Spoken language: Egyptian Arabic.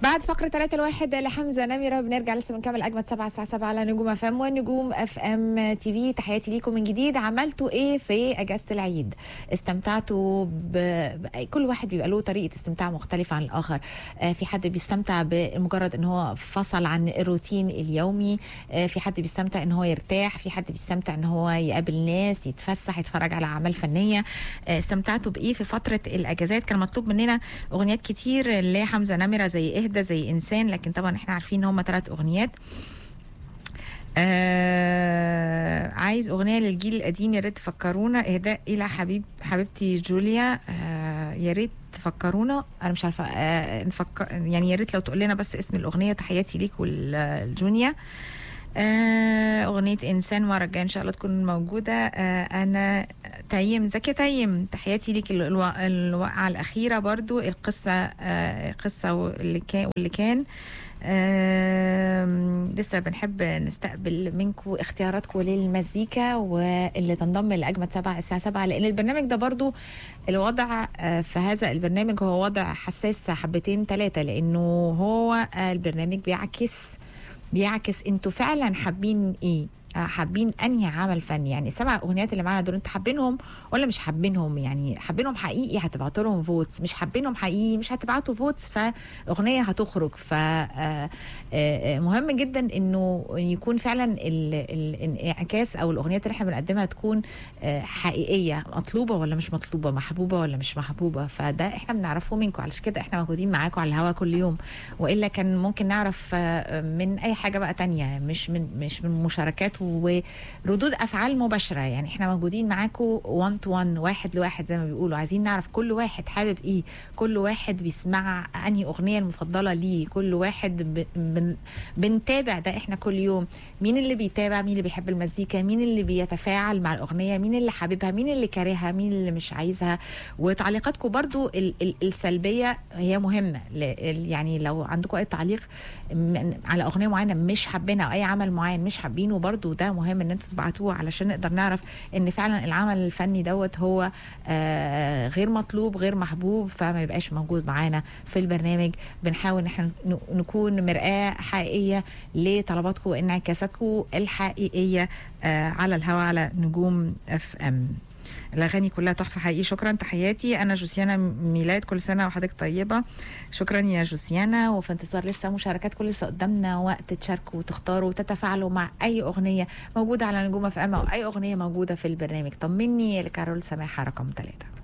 بعد فقرة 3 الواحد لحمزة نمرة بنرجع لسه بنكمل أجمد سبعة الساعة 7 على نجوم اف ام ونجوم اف ام تي في تحياتي ليكم من جديد عملتوا ايه في أجازة العيد؟ استمتعتوا ب... ب... كل واحد بيبقى له طريقة استمتاع مختلفة عن الآخر آه في حد بيستمتع بمجرد ان هو فصل عن الروتين اليومي آه في حد بيستمتع ان هو يرتاح في حد بيستمتع ان هو يقابل ناس يتفسح يتفرج على أعمال فنية آه استمتعتوا بإيه في فترة الأجازات كان مطلوب مننا أغنيات كتير لحمزة نمرة زي اهدى زي انسان لكن طبعا احنا عارفين ان هم ثلاث اغنيات آه عايز اغنيه للجيل القديم يا ريت تفكرونا اهداء الى حبيب حبيبتي جوليا آه يا ريت تفكرونا انا مش عارفه آه نفكر يعني يا ريت لو تقول لنا بس اسم الاغنيه تحياتي ليك والجونيا آه أغنية إنسان مرة الجاية إن شاء الله تكون موجودة آه أنا تيم زكي تيم تحياتي ليك الوا- الوقعة الأخيرة برضو القصة آه قصة اللي كان واللي كان آه لسه بنحب نستقبل منكم اختياراتكم للمزيكا واللي تنضم لأجمد سبعة الساعة سبعة لأن البرنامج ده برضو الوضع آه في هذا البرنامج هو وضع حساس حبتين ثلاثة لأنه هو آه البرنامج بيعكس بيعكس انتوا فعلا حابين ايه آه، حابين انهي عمل فني يعني السبع اغنيات اللي معانا دول انتوا حابينهم ولا مش حابينهم يعني حابينهم حقيقي هتبعتوا لهم فوتس مش حابينهم حقيقي مش هتبعتوا فوتس فاغنيه هتخرج ف آه، آه، مهم جدا انه يكون فعلا ال- ال- الانعكاس او الاغنيات اللي احنا بنقدمها تكون آه، حقيقيه مطلوبه ولا مش مطلوبه محبوبه ولا مش محبوبه فده احنا بنعرفه منكم علشان كده احنا موجودين معاكم على الهوا كل يوم والا كان ممكن نعرف آه، من اي حاجه بقى تانية مش من مش من مشاركات وردود افعال مباشره يعني احنا موجودين معاكم 1 تو 1 واحد لواحد زي ما بيقولوا عايزين نعرف كل واحد حابب ايه كل واحد بيسمع انهي اغنيه المفضله ليه كل واحد ب... بن... بنتابع ده احنا كل يوم مين اللي بيتابع مين اللي بيحب المزيكا مين اللي بيتفاعل مع الاغنيه مين اللي حاببها مين اللي كارهها مين اللي مش عايزها وتعليقاتكم برضو ال... ال... السلبيه هي مهمه ل... ال- يعني لو عندكم اي تعليق من... على اغنيه معينه مش حابينها او اي عمل معين مش حابينه برضو ده مهم ان انتوا تبعتوه علشان نقدر نعرف ان فعلا العمل الفني دوت هو آه غير مطلوب غير محبوب فما يبقاش موجود معانا في البرنامج بنحاول ان احنا ن- نكون مرآة حقيقية لطلباتكم وانعكاساتكم الحقيقية آه على الهواء على نجوم اف ام الاغاني كلها تحفه حقيقي شكرا تحياتي انا جوسيانا ميلاد كل سنه وحضرتك طيبه شكرا يا جوسيانا وفي انتظار لسه مشاركات كل لسه قدامنا وقت تشاركوا وتختاروا وتتفاعلوا مع اي اغنيه موجوده على نجوم اف ام او اي اغنيه موجوده في البرنامج طمني لكارول سماحه رقم ثلاثة